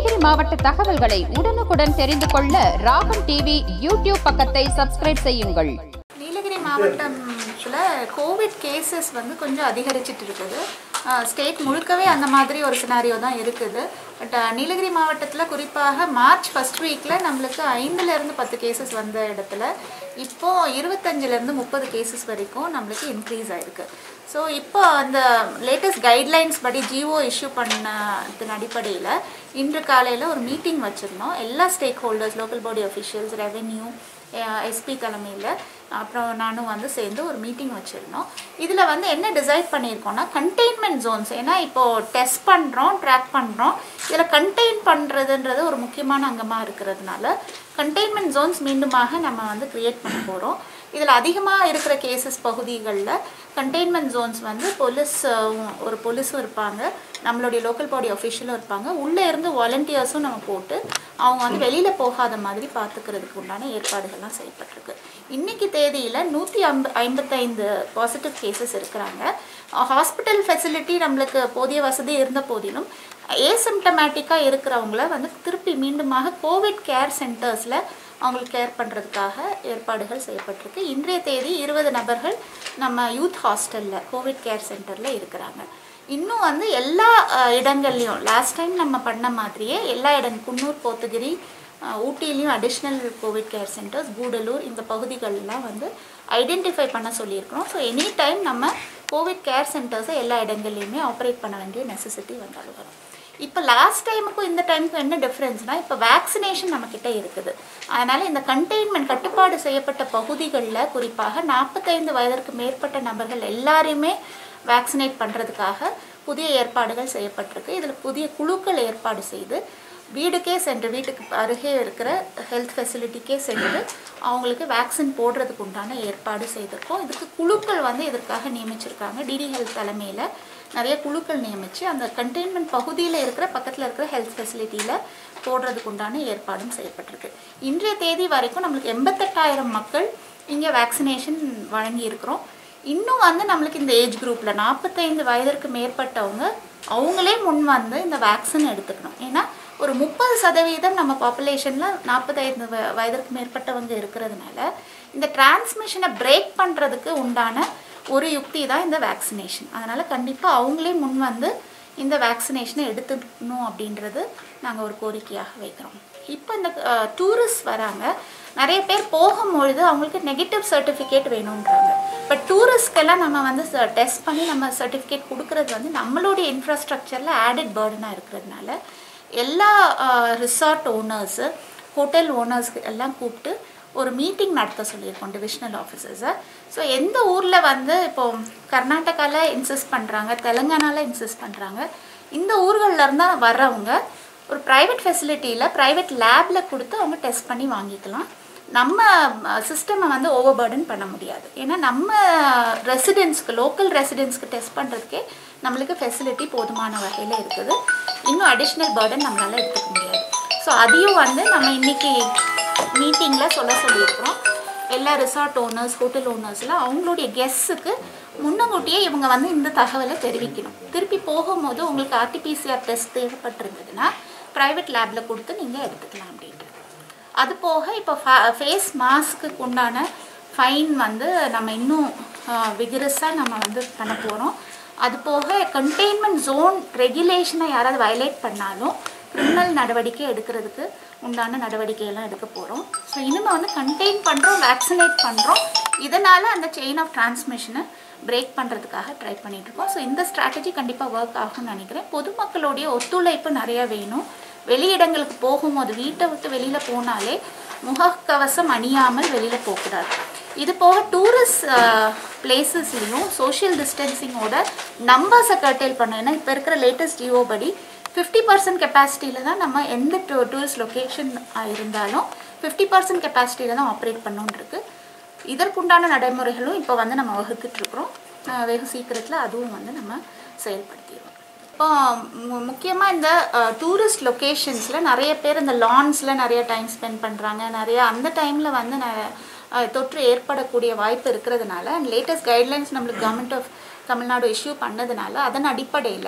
நீலகிரி மாவட்ட தகவல்களை உடனுக்குடன் தெரிந்து கொள்ள ராகம் டிவி யூடியூப் பக்கத்தை சப்ஸ்கிரைப் செய்யுங்கள் நீலகிரி மாவட்டத்தில் கோவிட் கேசஸ் வந்து கொஞ்சம் அதிகரிச்சிட்டு இருக்குது ஸ்டேட் முழுக்கவே அந்த மாதிரி ஒரு சினாரியோ தான் இருக்குது பட் நீலகிரி மாவட்டத்தில் குறிப்பாக மார்ச் ஃபஸ்ட் வீக்கில் நம்மளுக்கு ஐந்துலேருந்து பத்து கேசஸ் வந்த இடத்துல இப்போது இருபத்தஞ்சிலேருந்து முப்பது கேசஸ் வரைக்கும் நம்மளுக்கு இன்க்ரீஸ் ஆயிருக்கு ஸோ இப்போ அந்த லேட்டஸ்ட் கைட்லைன்ஸ் படி ஜிஓ இஷ்யூ பண்ணதன் அடிப்படையில் இன்று காலையில் ஒரு மீட்டிங் வச்சுருந்தோம் எல்லா stakeholders local body officials revenue SP தலைமையில் அப்புறம் நானும் வந்து சேர்ந்து ஒரு மீட்டிங் வச்சுருந்தோம் இதில் வந்து என்ன டிசைட் பண்ணியிருக்கோம்னா கண்டெய்ன்மெண்ட் ஜோன்ஸ் ஏன்னா இப்போது டெஸ்ட் பண்ணுறோம் ட்ராக் பண்ணுறோம் இதில் கண்டெயின் பண்ணுறதுன்றது ஒரு முக்கியமான அங்கமாக இருக்கிறதுனால கண்டெய்ன்மெண்ட் ஜோன்ஸ் மீண்டுமாக நம்ம வந்து க்ரியேட் பண்ண போகிறோம் இதில் அதிகமாக இருக்கிற கேசஸ் பகுதிகளில் கண்டெய்ன்மெண்ட் ஜோன்ஸ் வந்து போலீஸ் ஒரு போலீஸும் இருப்பாங்க நம்மளுடைய லோக்கல் பாடி அஃபிஷியலும் இருப்பாங்க உள்ளே இருந்து வாலண்டியர்ஸும் நம்ம போட்டு அவங்க வந்து வெளியில் போகாத மாதிரி பார்த்துக்கிறதுக்கு உண்டான ஏற்பாடுகள்லாம் செய்யப்பட்டிருக்கு இன்னைக்கு தேதியில் நூற்றி ஐம்ப ஐம்பத்தைந்து பாசிட்டிவ் கேசஸ் இருக்கிறாங்க ஹாஸ்பிட்டல் ஃபெசிலிட்டி நம்மளுக்கு போதிய வசதி இருந்த போதிலும் ஏசிம்டமேட்டிக்காக இருக்கிறவங்கள வந்து திருப்பி மீண்டுமாக கோவிட் கேர் சென்டர்ஸில் அவங்களுக்கு கேர் பண்ணுறதுக்காக ஏற்பாடுகள் செய்யப்பட்டிருக்கு இன்றைய தேதி இருபது நபர்கள் நம்ம யூத் ஹாஸ்டலில் கோவிட் கேர் சென்டரில் இருக்கிறாங்க இன்னும் வந்து எல்லா அஹ், இடங்கள்லையும் லாஸ்ட் டைம் நம்ம பண்ண மாதிரியே எல்லா இடம் குன்னூர் போத்துகிரி அஹ், ஊட்டிலையும் additional covid care centres Gudalur இந்த பகுதிகளெலாம் வந்து ஐடென்டிஃபை பண்ண சொல்லியிருக்கிறோம் ஸோ எனி டைம் நம்ம கோவிட் கேர் சென்டர்ஸை எல்லா இடங்கள்லையுமே ஆப்ரேட் பண்ண வேண்டிய நெசசிட்டி வந்தாலும் வரும் இப்போ லாஸ்ட் டைமுக்கும் இந்த டைமுக்கும் என்ன டிஃப்ரென்ஸ்னால் இப்போ வேக்சினேஷன் நம்மக்கிட்ட இருக்குது அதனால் இந்த கண்டெய்ன்மெண்ட் கட்டுப்பாடு செய்யப்பட்ட பகுதிகளில் குறிப்பாக நாற்பத்தைந்து வயதிற்கு மேற்பட்ட நபர்கள் எல்லாரையுமே வேக்சினேட் பண்ணுறதுக்காக புதிய ஏற்பாடுகள் செய்யப்பட்டிருக்கு இதில் புதிய குழுக்கள் ஏற்பாடு செய்து வீடுக்கே சென்று வீட்டுக்கு அருகே இருக்கிற ஹெல்த் ஃபெசிலிட்டிக்கே சென்று அவங்களுக்கு வேக்சின் போடுறதுக்கு உண்டான ஏற்பாடு செய்திருக்கோம் இதுக்கு குழுக்கள் வந்து இதற்காக நியமிச்சிருக்காங்க டிடி ஹெல்த் தலைமையில் நிறைய குழுக்கள் நியமித்து அந்த கண்டெய்ன்மெண்ட் பகுதியில் இருக்கிற பக்கத்தில் இருக்கிற ஹெல்த் ஃபெசிலிட்டியில் போடுறதுக்கு உண்டான ஏற்பாடும் செய்யப்பட்டிருக்கு இன்றைய தேதி வரைக்கும் நம்மளுக்கு எண்பத்தெட்டாயிரம் மக்கள் இங்கே வேக்சினேஷன் வழங்கியிருக்கிறோம் இன்னும் வந்து நம்மளுக்கு இந்த ஏஜ் குரூப்பில் நாற்பத்தைந்து வயதிற்கு மேற்பட்டவங்க அவங்களே முன் வந்து இந்த வேக்சின் எடுத்துக்கணும் ஏன்னா ஒரு முப்பது சதவீதம் நம்ம பாப்புலேஷனில் நாற்பத்தைந்து வ வயதிற்கு மேற்பட்டவங்க இருக்கிறதுனால இந்த டிரான்ஸ்மிஷனை பிரேக் பண்ணுறதுக்கு உண்டான ஒரு யுக்தி தான் இந்த வேக்சினேஷன் அதனால் கண்டிப்பாக அவங்களே முன் வந்து இந்த வேக்சினேஷனை எடுத்துக்கணும் அப்படின்றது நாங்கள் ஒரு கோரிக்கையாக வைக்கிறோம் இப்போ இந்த டூரிஸ்ட் வராங்க நிறைய பேர் போகும்பொழுது அவங்களுக்கு நெகட்டிவ் சர்டிஃபிகேட் வேணுன்றாங்க பட் டூரிஸ்ட்கெல்லாம் நம்ம வந்து டெஸ்ட் பண்ணி நம்ம சர்டிஃபிகேட் கொடுக்கறது வந்து நம்மளுடைய இன்ஃப்ராஸ்ட்ரக்சரில் ஆடட் பேர்டனாக இருக்கிறதுனால எல்லா ரிசார்ட் ஓனர்ஸு ஹோட்டல் ஓனர்ஸ்க்கு எல்லாம் கூப்பிட்டு ஒரு மீட்டிங் நடத்த சொல்லியிருக்கோம் டிவிஷனல் ஆஃபீஸர்ஸை ஸோ எந்த ஊரில் வந்து இப்போ கர்நாடகாவில் இன்சிஸ்ட் பண்ணுறாங்க தெலுங்கானாவில் இன்சிஸ்ட் பண்ணுறாங்க இந்த ஊர்களில் இருந்தால் வர்றவங்க ஒரு ப்ரைவேட் ஃபெசிலிட்டியில் ப்ரைவேட் லேபில் கொடுத்து அவங்க டெஸ்ட் பண்ணி வாங்கிக்கலாம் நம்ம சிஸ்டமை வந்து ஓவர் பர்டன் பண்ண முடியாது ஏன்னா நம்ம ரெசிடென்ட்ஸ்க்கு லோக்கல் ரெசிடென்ட்ஸ்க்கு டெஸ்ட் பண்ணுறதுக்கே நம்மளுக்கு ஃபெசிலிட்டி போதுமான வகையில் இருக்குது இன்னும் அடிஷ்னல் பர்டன் நம்மளால் எடுத்துக்க முடியாது ஸோ அதையும் வந்து நம்ம இன்னைக்கு மீட்டிங்கில் சொல்ல சொல்லியிருக்கிறோம் எல்லா ரிசார்ட் ஓனர்ஸ் ஹோட்டல் ஓனர்ஸ்லாம் அவங்களுடைய கெஸ்ஸுக்கு முன்னங்கூட்டியே இவங்க வந்து இந்த தகவலை தெரிவிக்கணும் திருப்பி போகும்போது உங்களுக்கு ஆர்டிபிசிஆர் டெஸ்ட் தேவைப்பட்டிருந்ததுன்னா ப்ரைவேட் லேபில் கொடுத்து நீங்கள் எடுத்துக்கலாம் அப்படின்ட்டு அது போக இப்போ ஃபேஸ் மாஸ்க்கு உண்டான ஃபைன் வந்து நம்ம இன்னும் விகரஸாக நம்ம வந்து பண்ண போகிறோம் அது போக கண்டெய்ன்மெண்ட் ஜோன் ரெகுலேஷனை யாராவது வயலேட் பண்ணாலும் கிரிமினல் நடவடிக்கை எடுக்கிறதுக்கு உண்டான நடவடிக்கையெல்லாம் எடுக்க போகிறோம் ஸோ இனிமேல் வந்து கண்டெயின் பண்ணுறோம் வேக்சினேட் பண்ணுறோம் இதனால் அந்த செயின் ஆஃப் டிரான்ஸ்மிஷனை பிரேக் பண்ணுறதுக்காக ட்ரை பண்ணிகிட்ருக்கோம் ஸோ இந்த ஸ்ட்ராட்டஜி கண்டிப்பாக ஒர்க் ஆகும்னு நினைக்கிறேன் பொதுமக்களுடைய ஒத்துழைப்பு நிறையா வேணும் வெளியிடங்களுக்கு போகும்போது வீட்டை விட்டு வெளியில் போனாலே முகக்கவசம் அணியாமல் வெளியில் போகக்கூடாது இது போக டூரிஸ்ட் பிளேசஸ்லேயும் சோஷியல் டிஸ்டன்சிங்கோட நம்பர்ஸை கர்டேல் பண்ண ஏன்னா இப்போ இருக்கிற லேட்டஸ்ட் ஜியோ படி ஃபிஃப்டி பர்சன்ட் கெப்பாசிட்டியில் தான் நம்ம எந்த டூ டூரிஸ்ட் லொக்கேஷன் இருந்தாலும் ஃபிஃப்டி பர்சன்ட் கெப்பாசிட்டியில் தான் ஆப்ரேட் பண்ணணுன்னு இருக்கு இதற்குண்டான நடைமுறைகளும் இப்போ வந்து நம்ம வகுத்துட்ருக்குறோம் வெகு சீக்கிரத்தில் அதுவும் வந்து நம்ம செயல்படுத்திடுவோம் இப்போ முக்கியமாக இந்த டூரிஸ்ட் லொக்கேஷன்ஸில் நிறைய பேர் இந்த லான்ஸில் நிறைய டைம் ஸ்பெண்ட் பண்ணுறாங்க நிறைய அந்த டைமில் வந்து ந- அஹ், தொற்று ஏற்படக்கூடிய வாய்ப்பு இருக்கிறதுனால அண்ட் லேட்டஸ்ட் கைட்லைன்ஸ் நம்மளுக்கு கவர்மெண்ட் ஆஃப் தமிழ்நாடு இஷ்யூ பண்ணதுனால அதன் அடிப்படையில்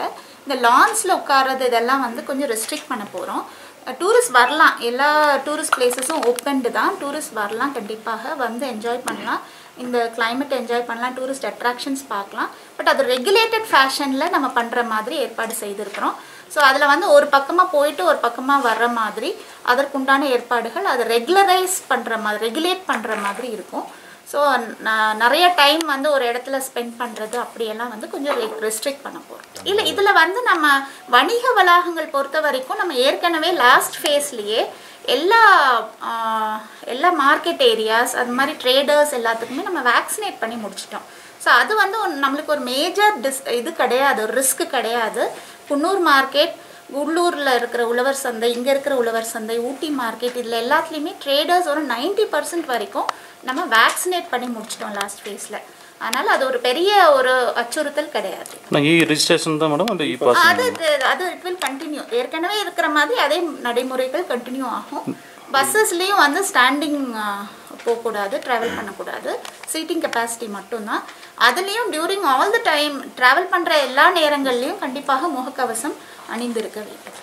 இந்த லான்ஸில் உட்கார்றது இதெல்லாம் வந்து கொஞ்சம் ரெஸ்ட்ரிக்ட் பண்ண போகிறோம் டூரிஸ்ட் வரலாம் எல்லா டூரிஸ்ட் பிளேசஸும் ஓப்பன்டு தான் டூரிஸ்ட் வரலாம் கண்டிப்பாக வந்து என்ஜாய் பண்ணலாம் இந்த climate என்ஜாய் பண்ணலாம் டூரிஸ்ட் அட்ராக்ஷன்ஸ் பார்க்கலாம் பட் அது ரெகுலேட்டட் ஃபேஷனில் நம்ம பண்ணுற மாதிரி ஏற்பாடு செய்திருக்கிறோம் ஸோ அதில் வந்து ஒரு பக்கமாக போயிட்டு ஒரு பக்கமாக வர்ற மாதிரி அதற்குண்டான ஏற்பாடுகள் அதை ரெகுலரைஸ் பண்ணுற மாதிரி ரெகுலேட் பண்ணுற மாதிரி இருக்கும் ஸோ நிறைய டைம் வந்து ஒரு இடத்துல ஸ்பெண்ட் பண்ணுறது அப்படியெல்லாம் வந்து கொஞ்சம் ரெஸ்ட்ரிக்ட் பண்ண போகிறோம் இல்லை இதில் வந்து நம்ம வணிக வளாகங்கள் பொறுத்த வரைக்கும் நம்ம ஏற்கனவே லாஸ்ட் ஃபேஸ்லேயே எல்லா ஆஹ், எல்லா மார்க்கெட் ஏரியாஸ் அது மாதிரி ட்ரேடர்ஸ் எல்லாத்துக்குமே நம்ம வேக்சினேட் பண்ணி முடிச்சிட்டோம் ஸோ அது வந்து ஒரு- நம்மளுக்கு ஒரு மேஜர் டிஸ் இது கிடையாது ஒரு ரிஸ்க் கிடையாது குன்னூர் மார்க்கெட் உள்ளூரில் இருக்கிற உழவர் சந்தை இங்கே இருக்கிற உழவர் சந்தை ஊட்டி மார்க்கெட் இதில் எல்லாத்துலேயுமே ட்ரேடர்ஸ் ஒரு 90% பர்சன்ட் வரைக்கும் நம்ம வேக்சினேட் பண்ணி முடிச்சிட்டோம் லாஸ்ட் ஃபேஸில் அதனால் அது ஒரு பெரிய ஒரு அச்சுறுத்தல் கிடையாது நான் இ ரிஜிஸ்ட்ரேஷன் தான் மேடம் அந்த இ பாஸ் அது இது- அது இட் வில் கண்டினியூ ஏற்கனவே இருக்கிற மாதிரி அதே நடைமுறைகள் கண்டினியூ ஆகும் பஸ்ஸஸ்லேயும் வந்து ஸ்டாண்டிங் போகக்கூடாது ட்ராவல் பண்ணக்கூடாது சீட்டிங் கெப்பாசிட்டி மட்டும்தான் அதுலேயும் during all the time travel பண்ணுற எல்லா நேரங்கள்லையும் கண்டிப்பாக முகக்கவசம் அணிந்திருக்க வேண்டும்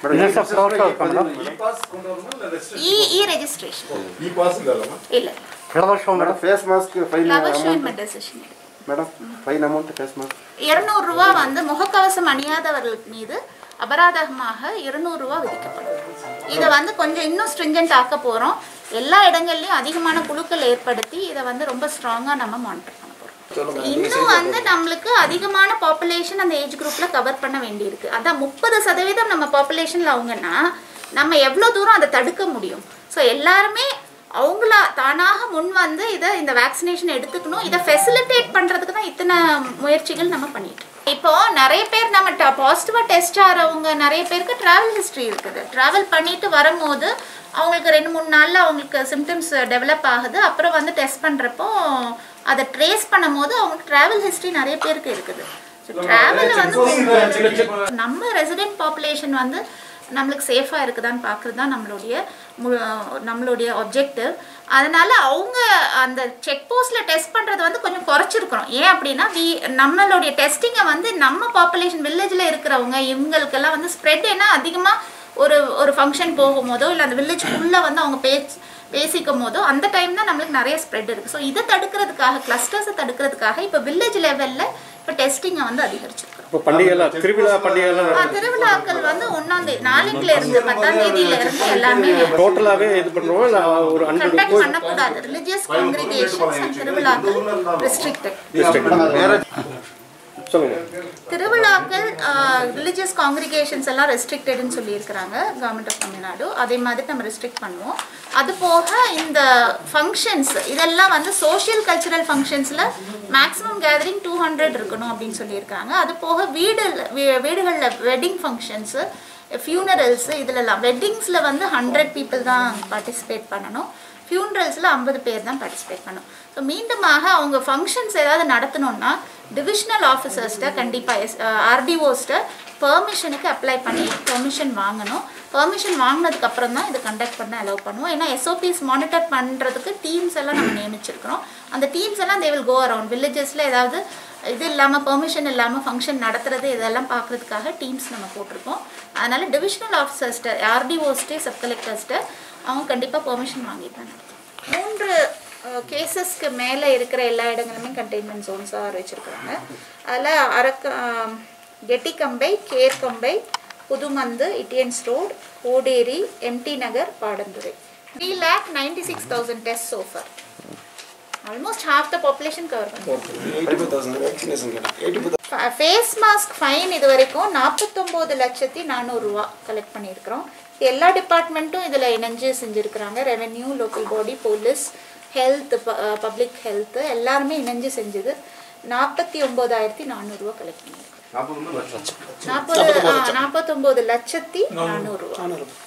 இ இ ரெஜிஸ்ட்ரேஷன் ಈ ಪಾಸ್ ಇಲ್ಲಲ್ಲಮ್ಮ இல்லை madam face mask fine flower show decision madam fine amount face mask இருநூறுவா வந்து முகக்கவசம் அணியாதவர்கள் மீது அபராதமாக இருநூறுவா விதிக்கப்படும் இதை வந்து கொஞ்சம் இன்னும் ஸ்ட்ரிஞ்சன்ட் ஆக்க போகிறோம் எல்லா இடங்கள்லையும் அதிகமான குழுக்கள் ஏற்படுத்தி இதை வந்து ரொம்ப ஸ்ட்ராங்காக நம்ம மானிட்டர் பண்ண போகிறோம் இன்னும் வந்து நம்மளுக்கு அதிகமான பாப்புலேஷன் அந்த ஏஜ் குரூப்பில் கவர் பண்ண வேண்டியிருக்கு அதான் முப்பது சதவீதம் நம்ம பாப்புலேஷனில் அவங்கன்னா நம்ம எவ்வளோ தூரம் அதை தடுக்க முடியும் ஸோ எல்லாருமே அவங்களா தானாக முன் வந்து இதை இந்த வேக்சினேஷன் எடுத்துக்கணும் இதை ஃபெசிலிட்டேட் பண்ணுறதுக்கு தான் இத்தனை முயற்சிகள் நம்ம பண்ணிட்டு இருக்கோம். இப்போ நிறைய பேர் நம்ம பாசிட்டிவாக டெஸ்ட் ஆகிறவங்க நிறைய பேருக்கு ட்ராவல் ஹிஸ்ட்ரி இருக்குது ட்ராவல் பண்ணிட்டு வரும்போது அவங்களுக்கு ரெண்டு மூணு நாளில் அவங்களுக்கு சிம்டம்ஸ் டெவலப் ஆகுது அப்புறம் வந்து டெஸ்ட் பண்ணுறப்போ அதை ட்ரேஸ் பண்ணும்போது அவங்களுக்கு ட்ராவல் ஹிஸ்ட்ரி நிறைய பேருக்கு இருக்குது ட்ராவல் வந்து நம்ம ரெசிடென்ட் பாப்புலேஷன் வந்து நம்மளுக்கு சேஃபாக இருக்குதான்னு பார்க்குறது தான் நம்மளுடைய மு- நம்மளுடைய ஒப்ஜெக்டிவ் அதனால அவங்க அந்த செக் போஸ்ட்டில் டெஸ்ட் பண்ணுறது வந்து கொஞ்சம் குறைச்சிருக்கிறோம் ஏன் அப்படின்னா வி நம்மளுடைய டெஸ்டிங்கை வந்து நம்ம பாப்புலேஷன் வில்லேஜில் இருக்கிறவங்க இவங்களுக்கெல்லாம் வந்து ஸ்ப்ரெட் ஏன்னா அதிகமாக ஒரு ஒரு ஃபங்க்ஷன் போகும்போதோ இல்லை அந்த வில்லேஜ்குள்ளே வந்து அவங்க பேச்சு பேசிக்கும் போதோ அந்த டைம் தான் நம்மளுக்கு நிறைய ஸ்ப்ரெட் இருக்குது ஸோ இதை தடுக்கிறதுக்காக கிளஸ்டர்ஸை தடுக்கிறதுக்காக இப்போ வில்லேஜ் லெவலில் இப்போ டெஸ்டிங்கை வந்து அதிகரிச்சிருக்கிறோம் இப்போ பண்டிகைலாம் திருவிழா பண்டிகைலாம் ஆ, திருவிழாக்கள் வந்து ஒன்றாம் தேதி நாளைக்குல இருந்து பத்தாம் தேதியில இருந்து எல்லாமே டோட்டலாகவே இது பண்ணுறோம் இல்லை ஒரு ஹண்ட்ரட் கண்டக்ட் பண்ணக்கூடாது ரிலிஜியஸ் காங்கிரிகேஷன்ஸ் அண்ட் திருவிழாக்கள் ரெஸ்ட்ரிக்டட் சொல்லுங்க திருவிழாக்கள் ரிலிஜியஸ் காங்கிரிகேஷன்ஸ் எல்லாம் ரெஸ்ட்ரிக்டட்னு சொல்லியிருக்கிறாங்க கவர்மெண்ட் ஆஃப் தமிழ்நாடு அதே மாதிரி நம்ம ரெஸ்ட்ரிக்ட் பண்ணுவோம் அது போக இந்த ஃபங்க்ஷன்ஸ் இதெல்லாம் வந்து சோஷியல் கல்ச்சுரல் ஃபங்க்ஷன்ஸில் மேக்ஸிமம் கேதரிங் டூ ஹண்ட்ரட் இருக்கணும் அப்படின்னு சொல்லியிருக்காங்க அது போக வீடு வீடுகளில் வெட்டிங் ஃபங்க்ஷன்ஸு ஃபியூனரல்ஸு இதிலெல்லாம் வெட்டிங்ஸில் வந்து ஹண்ட்ரட் பீப்புள் தான் பார்ட்டிசிபேட் பண்ணணும் ஃபியூனரல்ஸில் ஐம்பது பேர் தான் பார்ட்டிசிபேட் பண்ணும் ஸோ மீண்டுமாக அவங்க ஃபங்க்ஷன்ஸ் ஏதாவது நடத்தணும்னா டிவிஷனல் ஆஃபீஸர்ஸ்ட்ட கண்டிப்பாக எஸ் ஆர்டிஓஸ்ட்ட பெர்மிஷனுக்கு அப்ளை பண்ணி பெர்மிஷன் வாங்கணும் பெர்மிஷன் வாங்கினதுக்கு அப்புறம் தான் இதை கண்டக்ட் பண்ண அலோவ் பண்ணுவோம் ஏன்னா எஸ்ஓபிஸ் மானிட்டர் பண்ணுறதுக்கு டீம்ஸ் எல்லாம் நம்ம நியமிச்சிருக்கிறோம் அந்த டீம்ஸ் எல்லாம் தே வில் கோ அரவுண்ட் வில்லேஜஸில் ஏதாவது இது இல்லாமல் பெர்மிஷன் இல்லாமல் ஃபங்க்ஷன் நடத்துறது இதெல்லாம் பார்க்குறதுக்காக டீம்ஸ் நம்ம போட்டிருக்கோம் அதனால் டிவிஷனல் ஆஃபீஸர்ஸ்ட்ட ஆர்டிஓஸ்ட்டே சப் கலெக்டர்ஸ்ட்ட அவங்க கண்டிப்பாக பெர்மிஷன் வாங்கிட்டு தான் நடத்தும். மூன்று கேசஸ்க்கு மேலே இருக்கிற எல்லா இடங்களுமே கண்டெய்ன்மெண்ட் ஜோன்ஸாக வச்சுருக்காங்க அதில் அரக்க கெட்டிக்கம்பை கேர்கம்பை புதுமந்து இட்டியன்ஸ் ரோட் ஓடேரி எம்டி நகர் Padanthurai three lakh ninety six thousand test so far almost half the population cover பண்ணுறோம் ஃபேஸ் மாஸ்க் ஃபைன் இது வரைக்கும் நாற்பத்தொம்போது லட்சத்தி நானூறுரூவா கலெக்ட் பண்ணியிருக்கிறோம் எல்லா டிபார்ட்மெண்ட்டும் இதில் இணைஞ்சு செஞ்சுருக்கிறாங்க revenue local body police health public health எல்லாருமே இணைஞ்சு செஞ்சது நாற்பத்தி ஒம்போதாயிரத்தி நானூறுரூவா கலெக்ட் பண்ணியிருக்கோம் நாற்பது நாற்பத்தொம்போது லட்சத்தி நானூறுரூவா